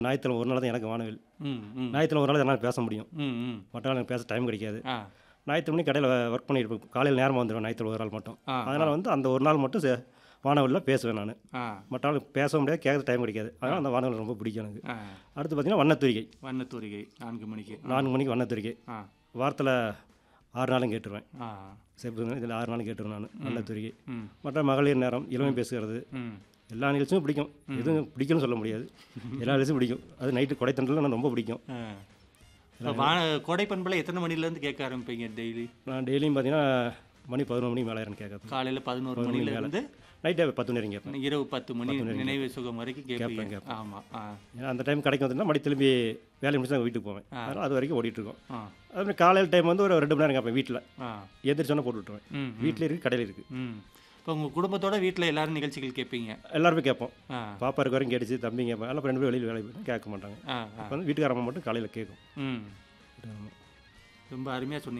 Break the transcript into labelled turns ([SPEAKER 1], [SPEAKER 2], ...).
[SPEAKER 1] ஞாயிற்றுக்கிழமை ஒரு நாள் தான் எனக்கு வானவில்
[SPEAKER 2] ம் ம்
[SPEAKER 1] ஞாயிற்றுக்கிழமை ஒரு நாள் என்னால் பேச முடியும்
[SPEAKER 2] ம் ம்
[SPEAKER 1] மற்ற நாள் எனக்கு பேச டைம் கிடைக்காது
[SPEAKER 2] ஆ
[SPEAKER 1] ஞாயிற்று மணி கடையில் ஒர்க் பண்ணியிருப்பேன் காலையில் நேரமாக வந்துடுவேன் ஞாயிற்று ஒரு நாள் மட்டும்
[SPEAKER 2] ஆ,
[SPEAKER 1] அதனால் வந்து அந்த ஒரு நாள் மட்டும் சே- வானவில்ல பேசுவேன் நான்
[SPEAKER 2] ஆ
[SPEAKER 1] மற்ற நாள் பேச முடியாது கேட்க டைம் கிடைக்காது அதனால் அந்த வானவில் ரொம்ப பிடிக்கும் எனக்கு
[SPEAKER 2] ஆ
[SPEAKER 1] அடுத்து பார்த்தீங்கன்னா வண்ணத்தூரிகை
[SPEAKER 2] வண்ணத்தூரிகை நான்கு மணிக்கு
[SPEAKER 1] நான்கு மணிக்கு வண்ணத்தூரிகை
[SPEAKER 2] ஆ
[SPEAKER 1] வாரத்தில் ஆறு நாளும் கேட்டுருவேன்
[SPEAKER 2] ஆ
[SPEAKER 1] சேப்பு இதில் ஆறு நாளும் கேட்டுருவேன் நான் வண்ணத்தூரிகை
[SPEAKER 2] ம்
[SPEAKER 1] மற்ற மகளிர் நேரம் இளமை பேசுகிறது
[SPEAKER 2] ம்
[SPEAKER 1] எல்லா நிகழ்ச்சியும் பிடிக்கும் எதுவும் பிடிக்கும்னு சொல்ல முடியாது எல்லா நிகழ்ச்சியும் பிடிக்கும் அது நைட்டு கொடைத்தண்டலில் நான் ரொம்ப பிடிக்கும்
[SPEAKER 2] ஆ இப்போ வா கோடை பண்பலை எத்தனை மணிலேருந்து கேட்க ஆரம்பிப்பீங்க டெய்லி
[SPEAKER 1] நான் டெய்லியும் பார்த்தீங்கன்னா மணி பதினொரு மணி மேலே கேட்கறது
[SPEAKER 2] காலையில் பதினோரு மணிலேருந்து
[SPEAKER 1] நைட்டே பத்து நேரம் கேட்பேன்
[SPEAKER 2] இரவு பத்து மணி நினைவு சுகம் வரைக்கும் கேட்பீங்க ஆமாம் ஆ
[SPEAKER 1] ஏன்னா அந்த டைம் கடைக்கு வந்துட்டுனா மறுபடி திரும்பி வேலையை முடிச்சு தான் வீட்டுக்கு போவேன் அதனால் அது வரைக்கும் ஓடிட்டு இருக்கோம்
[SPEAKER 2] ஆ
[SPEAKER 1] அதுமாதிரி காலையில் டைம் வந்து ஒரு ரெண்டு மணி நேரம் கேட்பேன் வீட்டில்
[SPEAKER 2] ஆ
[SPEAKER 1] எந்திரிச்சோன்னே போட்டு விட்டுருவேன்
[SPEAKER 2] ம்
[SPEAKER 1] வீட்டில் இருக்குது கடையில் இருக்குது
[SPEAKER 2] ம் இப்போ உங்கள் குடும்பத்தோட வீட்டில் எல்லாரும் நிகழ்ச்சிகள் கேட்பீங்க
[SPEAKER 1] எல்லாருமே கேட்போம்
[SPEAKER 2] ஆ
[SPEAKER 1] பாப்பா இருக்க வரைக்கும் கேட்டுச்சு தம்பிங்க கேட்பேன் எல்லாம் ரெண்டு பேரும் வெளியில் வேலை போயிட்டு கேட்க மாட்டாங்க
[SPEAKER 2] ஆ ஆ
[SPEAKER 1] அப்போ வந்து வீட்டுக்காரம்மா மட்டும் காலையில் கேட்கும்
[SPEAKER 2] ம் ரொம்ப அருமையாக சொன்னீங்க